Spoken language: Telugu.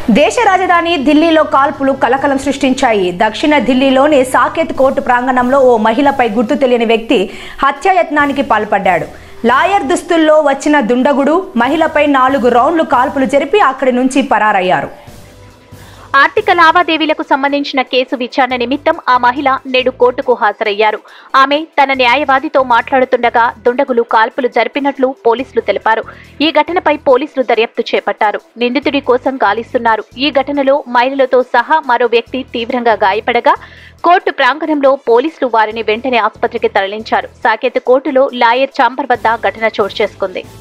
దేశ రాజధాని ఢిల్లీలో కాల్పులు కలకలం సృష్టించాయి దక్షిణ ఢిల్లీలోని సాకేత్ కోర్టు ప్రాంగణంలో ఓ మహిళపై గుర్తు తెలియని వ్యక్తి హత్యాయత్నానికి పాల్పడ్డాడు లాయర్ దుస్తుల్లో వచ్చిన దుండగుడు మహిళపై నాలుగు రౌండ్లు కాల్పులు జరిపి అక్కడి నుంచి పరారయ్యారు ఆర్థిక లావాదేవీలకు సంబంధించిన కేసు విచారణ నిమిత్తం ఆ మహిళ నేడు కోర్టుకు హాజరయ్యారు ఆమె తన న్యాయవాదితో మాట్లాడుతుండగా దుండగులు కాల్పులు జరిపినట్లు పోలీసులు తెలిపారు ఈ ఘటనపై పోలీసులు దర్యాప్తు చేపట్టారు నిందితుడి కోసం గాలిస్తున్నారు ఈ ఘటనలో మహిళలతో సహా మరో వ్యక్తి తీవ్రంగా గాయపడగా కోర్టు ప్రాంగణంలో పోలీసులు వారిని వెంటనే ఆసుపత్రికి తరలించారు సాకేత్ కోర్టులో లాయర్ చాంబర్ వద్ద ఘటన చోటు చేసుకుంది